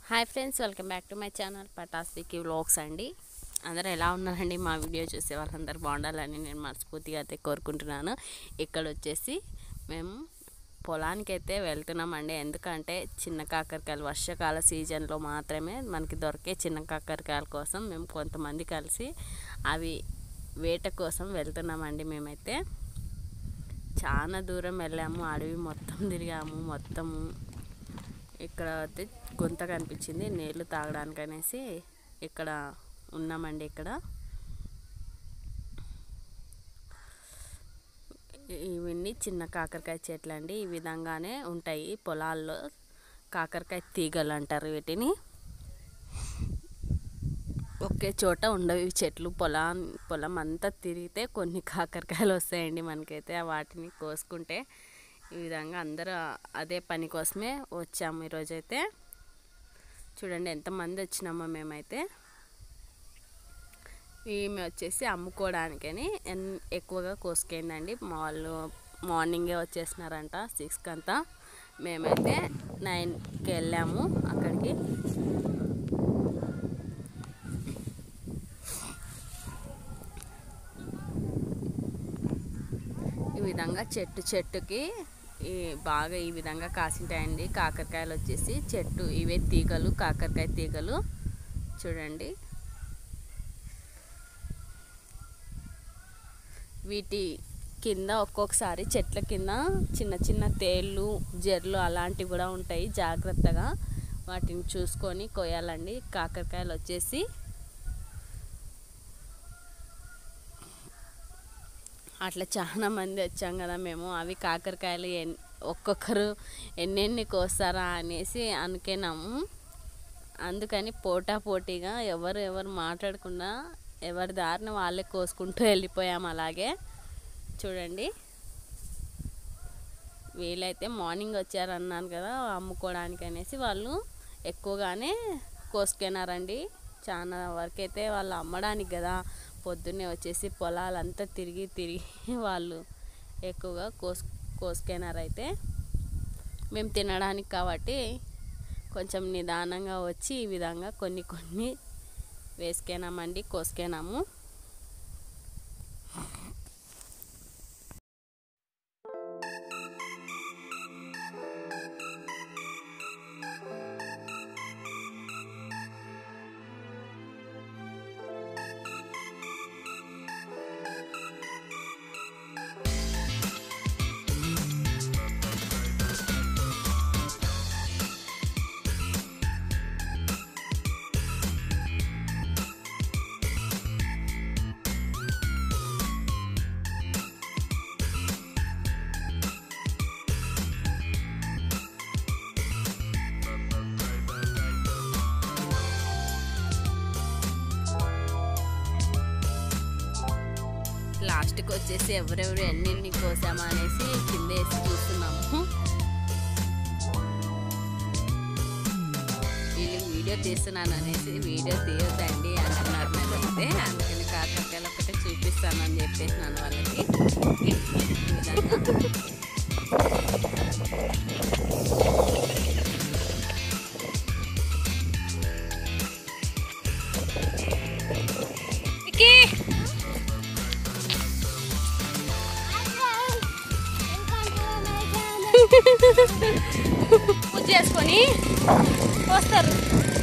hi friends welcome back to my channel పటాస్వికి vlogs అండి అందరూ ఎలా ఉన్నారండి మా వీడియో చూసే వాళ్ళందరూ బాగుండాలని నేను మనస్ఫూర్తిగా అయితే కోరుకుంటున్నాను ఇక్కడ వచ్చేసి మేము పొలానికి అయితే వెళ్తున్నామండి ఎందుకంటే చిన్న కాకరకాయలు వర్షాకాల సీజన్లో మాత్రమే మనకి దొరికే చిన్న కాకరకాయల కోసం మేము కొంతమంది కలిసి అవి వేట కోసం వెళ్తున్నామండి మేమైతే చాలా దూరం వెళ్ళాము అడవి మొత్తం తిరిగాము మొత్తము ఇక్కడ అయితే గుంత కనిపించింది నీళ్లు తాగడానికి అనేసి ఇక్కడ ఉన్నామండి ఇక్కడ ఇవన్నీ చిన్న కాకరకాయ చెట్లు అండి ఈ విధంగానే ఉంటాయి పొలాల్లో కాకరకాయ తీగలు అంటారు వీటిని ఒకే చోట ఉండవు ఈ చెట్లు పొలం పొలం అంతా తిరిగితే కొన్ని కాకరకాయలు వస్తాయండి మనకైతే వాటిని కోసుకుంటే ఈ విధంగా అందరూ అదే పని కోసమే వచ్చాము ఈరోజైతే చూడండి ఎంతమంది వచ్చినామో మేమైతే ఈమె వచ్చేసి అమ్ముకోవడానికని ఎన్ ఎక్కువగా కోసుకెళ్ళిందండి వాళ్ళు మార్నింగే వచ్చేసినారంట సిక్స్కి అంతా మేమైతే నైన్కి వెళ్ళాము అక్కడికి ఈ విధంగా చెట్టు చెట్టుకి ఈ బాగా ఈ విధంగా కాసింటాయండి కాకరకాయలు వచ్చేసి చెట్టు ఇవే తీగలు కాకరకాయ తీగలు చూడండి వీటి కింద ఒక్కొక్కసారి చెట్ల కింద చిన్న చిన్న తేళ్ళు జర్లు అలాంటివి కూడా ఉంటాయి జాగ్రత్తగా వాటిని చూసుకొని కొయ్యాలండి కాకరకాయలు వచ్చేసి అట్లా చాలా మంది వచ్చాం కదా మేము అవి కాకరకాయలు ఎన్ ఒక్కొక్కరు ఎన్నెన్ని కోస్తారా అనేసి అనుకున్నాము అందుకని పోటా పోటీగా ఎవరు ఎవరు మాట్లాడకుండా ఎవరి దారిని వాళ్ళే కోసుకుంటూ వెళ్ళిపోయాము అలాగే చూడండి వీళ్ళైతే మార్నింగ్ వచ్చారన్నాను కదా అమ్ముకోవడానికి అనేసి వాళ్ళు ఎక్కువగానే కోసుకున్నారండి చాలా వరకు అయితే వాళ్ళు అమ్మడానికి కదా పొద్దున్నే వచ్చేసి పొలాలంతా తిరిగి తిరిగి వాళ్ళు ఎక్కువగా కోసు కోసుకెనారైతే మేము తినడానికి కాబట్టి కొంచెం నిదానంగా వచ్చి ఈ విధంగా కొన్ని కొన్ని వేసుకెనామండి కోసుకెనాము లాస్ట్కి వచ్చేసి ఎవరెవరు ఎన్నెన్ని కోసామా అనేసి కింద వేసి చూస్తున్నాము వీళ్ళు వీడియో తీస్తున్నాను అనేసి వీడియో తీయొద్దండి అంటున్నారు నేనైతే అందుకని కాకరకాయలు ఒకటే చూపిస్తానని చెప్పేసినాను వాళ్ళకి ఈ విధంగా పూజ చేసుకొని వస్తారు